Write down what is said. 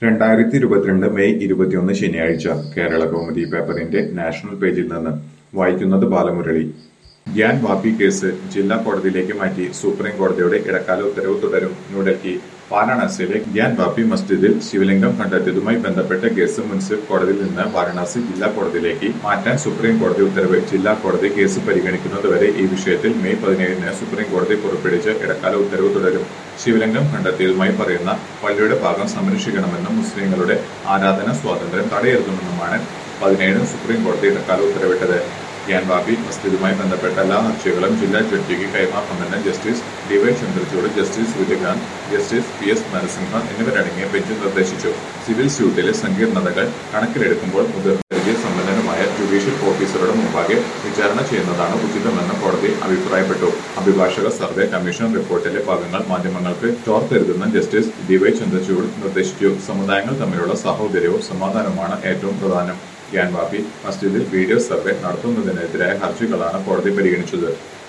രണ്ടായിരത്തി ഇരുപത്തിരണ്ട് മെയ് ഇരുപത്തിയൊന്ന് ശനിയാഴ്ച കേരള കൗമുദി പേപ്പറിന്റെ നാഷണൽ പേജിൽ നിന്ന് വായിക്കുന്നത് ബാലമുരളി ഗ്യാൻ വാപ്പി കേസ് ജില്ലാ കോടതിയിലേക്ക് മാറ്റി സുപ്രീം കോടതിയുടെ ഇടക്കാല ഉത്തരവ് തുടരും ന്യൂഡൽഹി വാരാണസിയിലെ ഗ്യാൻ വാപ്പി മസ്ജിദിൽ ശിവലിംഗം കണ്ടെത്തിയതുമായി ബന്ധപ്പെട്ട കേസ് മുൻസിഫ് കോടതിയിൽ നിന്ന് വാരണാസി ജില്ലാ കോടതിയിലേക്ക് മാറ്റാൻ സുപ്രീം കോടതി ഉത്തരവ് ജില്ലാ കോടതി കേസ് പരിഗണിക്കുന്നതുവരെ ഈ വിഷയത്തിൽ മെയ് പതിനേഴിന് സുപ്രീം കോടതി പുറപ്പെടുവിച്ച ഇടക്കാല ഉത്തരവ് തുടരും ശിവലിംഗം കണ്ടെത്തിയതുമായി പറയുന്ന പള്ളിയുടെ ഭാഗം സംരക്ഷിക്കണമെന്നും മുസ്ലിങ്ങളുടെ ആരാധന സ്വാതന്ത്ര്യം തടയരുതെന്നുമാണ് പതിനേഴിന് സുപ്രീം കോടതി ഇടക്കാല ഉത്തരവിട്ടത് ഗ്യാൻ ബാബി മസ്ജിദുമായി ബന്ധപ്പെട്ട എല്ലാ ഹർജികളും ജില്ലാ ജഡ്ജിക്ക് കൈമാറണമെന്ന് justice DY Chandrachud justice Suryakant justice P S Narasimha എന്നിവരടങ്ങിയ ബെഞ്ച് നിർദ്ദേശിച്ചു സിവിൽ സ്യൂട്ടിലെ സങ്കീർണതകൾ കണക്കിലെടുക്കുമ്പോൾ മുതിർന്ന പരിചയ സമ്പന്നനുമായ ജുഡീഷ്യൽ ഓഫീസറുടെ മുമ്പാകെ വിചാരണ ചെയ്യുന്നതാണ് ഉചിതമെന്ന് കോടതി അഭിപ്രായപ്പെട്ടു അഭിഭാഷക സർവേ കമ്മീഷൻ റിപ്പോർട്ടിലെ ഭാഗങ്ങൾ മാധ്യമങ്ങൾക്ക് ചോർത്തരുതെന്ന് ജസ്റ്റിസ് ഡിവൈ ചന്ദ്രചൂഡ് നിർദ്ദേശിച്ചു സമുദായങ്ങൾ തമ്മിലുള്ള സഹോദര്യവും സമാധാനവുമാണ് ഏറ്റവും പ്രധാനം ഗ്യാൻ വാപ്പി മസ്ജിദിൽ വീഡിയോ സർവേ നടത്തുന്നതിനെതിരായ ഹർജികളാണ് കോടതി പരിഗണിച്ചത്